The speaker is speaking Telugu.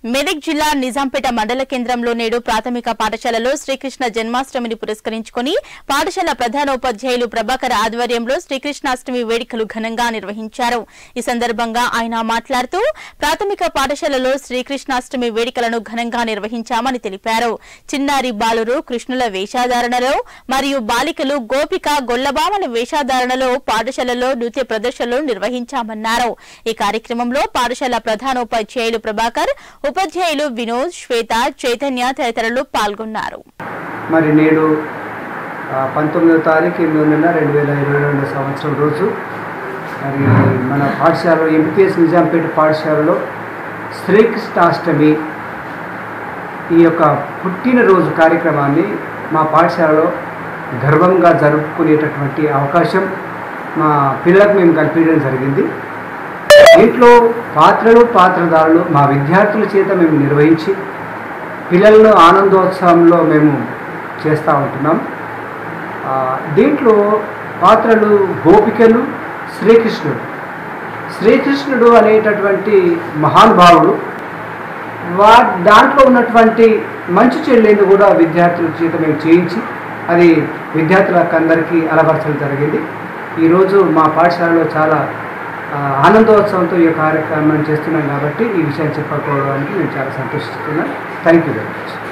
మెదక్ జిల్లా నిజాంపేట మండల కేంద్రంలో నేడు ప్రాథమిక పాఠశాలలో శ్రీకృష్ణ జన్మాష్టమిని పురస్కరించుకుని పాఠశాల ప్రధానోపాధ్యాయులు ప్రభాకర్ ఆధ్వర్యంలో శ్రీకృష్ణాష్టమి వేడుకలు ఘనంగా నిర్వహించారు ఈ సందర్భంగా ఆయన మాట్లాడుతూ ప్రాథమిక పాఠశాలలో శ్రీకృష్ణాష్టమి వేడుకలను ఘనంగా నిర్వహించామని తెలిపారు చిన్నారి బాలురు కృష్ణుల వేషధారణలో మరియు బాలికలు గోపిక గొల్లబామల వేషధారణలో పాఠశాలలో నృత్య ప్రదర్శనలు నిర్వహించామన్నారు ఈ కార్యక్రమంలో పాఠశాల ప్రధానోపాధ్యాయులు ప్రభాకర్ ఉపాధ్యాయులు వినోద్ శ్వేత చైతన్య తదితరులు పాల్గొన్నారు మరి నేడు ఆ, పంతొమ్మిదో తారీఖు ఎనిమిదో నెల రెండు వేల ఇరవై రెండు సంవత్సరం రోజు మరి మన పాఠశాలలో ఎంపీఎస్ నిజాంపేట పాఠశాలలో శ్రీకృష్ణాష్టమి ఈ యొక్క పుట్టినరోజు కార్యక్రమాన్ని మా పాఠశాలలో గర్వంగా జరుపుకునేటటువంటి అవకాశం మా పిల్లలకు మేము కల్పించడం జరిగింది దీంట్లో పాత్రలు పాత్రధారులు మా విద్యార్థుల చేత మేము నిర్వహించి పిల్లలను ఆనందోత్సవంలో మేము చేస్తూ ఉంటున్నాం ఆ, దీంట్లో పాత్రలు గోపికలు శ్రీకృష్ణుడు శ్రీకృష్ణుడు అనేటటువంటి మహానుభావుడు వా దాంట్లో ఉన్నటువంటి మంచి చెల్లెలు కూడా విద్యార్థుల చేత మేము చేయించి అది విద్యార్థులకు అందరికీ అలవరచడం జరిగింది ఈరోజు మా పాఠశాలలో చాలా ఆ, ఆనందోత్సవంతో ఈ కార్యక్రమాన్ని చేస్తున్నాం కాబట్టి ఈ విషయం చెప్పుకోవడానికి నేను చాలా సంతోషిస్తున్నాను థ్యాంక్ యూ వెరీ మచ్